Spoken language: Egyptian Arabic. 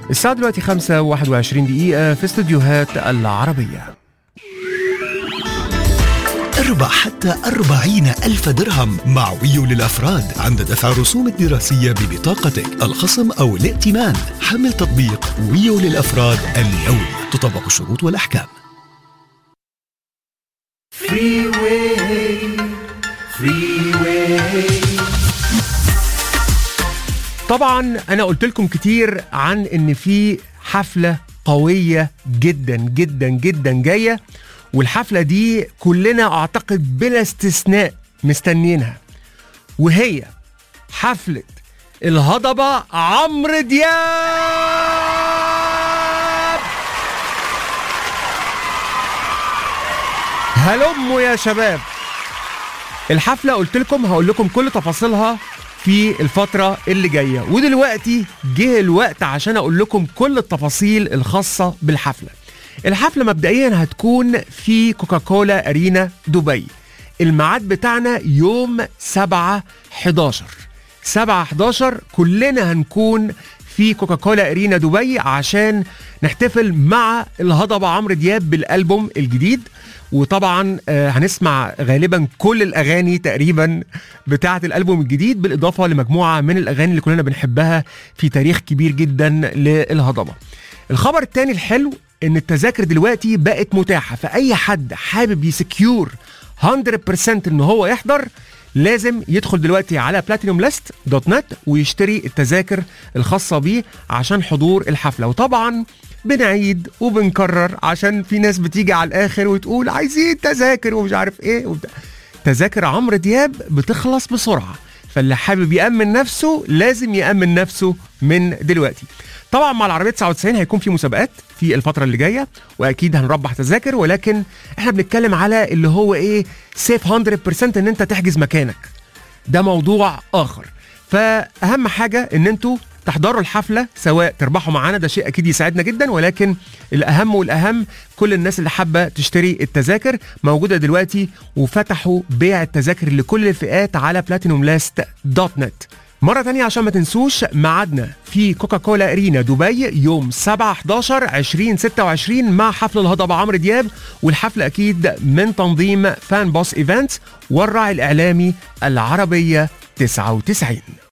الساعة دلوقتي 5 21 دقيقة في استوديوهات العربية اربح حتى أربعين ألف درهم مع ويو للأفراد عند دفع رسوم الدراسية ببطاقتك الخصم أو الائتمان حمل تطبيق ويو للأفراد اليوم تطبق الشروط والأحكام طبعا انا قلت لكم كتير عن ان في حفله قويه جدا جدا جدا جايه والحفله دي كلنا اعتقد بلا استثناء مستنيينها وهي حفله الهضبه عمرو دياب هلموا يا شباب الحفله قلت لكم هقول لكم كل تفاصيلها في الفترة اللي جاية ودلوقتي جه الوقت عشان أقول لكم كل التفاصيل الخاصة بالحفلة الحفلة مبدئيا هتكون في كوكاكولا أرينا دبي الميعاد بتاعنا يوم 7 11 7 11 كلنا هنكون في كوكاكولا أرينا دبي عشان نحتفل مع الهضبة عمرو دياب بالألبوم الجديد وطبعا آه، هنسمع غالبا كل الاغاني تقريبا بتاعه الالبوم الجديد بالاضافه لمجموعه من الاغاني اللي كلنا بنحبها في تاريخ كبير جدا للهضبه. الخبر الثاني الحلو ان التذاكر دلوقتي بقت متاحه فاي حد حابب يسكيور 100% ان هو يحضر لازم يدخل دلوقتي على بلاتينوم ليست دوت نت ويشتري التذاكر الخاصه بيه عشان حضور الحفله وطبعا بنعيد وبنكرر عشان في ناس بتيجي على الاخر وتقول عايزين تذاكر ومش عارف ايه وبتاع. تذاكر عمرو دياب بتخلص بسرعه فاللي حابب يأمن نفسه لازم يأمن نفسه من دلوقتي طبعا مع العربية 99 هيكون في مسابقات في الفترة اللي جاية وأكيد هنربح تذاكر ولكن احنا بنتكلم على اللي هو ايه سيف 100% ان انت تحجز مكانك ده موضوع آخر فأهم حاجة ان انتوا تحضروا الحفلة سواء تربحوا معانا ده شيء أكيد يساعدنا جدا ولكن الأهم والأهم كل الناس اللي حابة تشتري التذاكر موجودة دلوقتي وفتحوا بيع التذاكر لكل الفئات على بلاتينوم لاست دوت نت مرة تانية عشان ما تنسوش ميعادنا في كوكاكولا ارينا دبي يوم 7 11 2026 مع حفل الهضبة عمرو دياب والحفل اكيد من تنظيم فان بوس ايفنتس والراعي الاعلامي العربية 99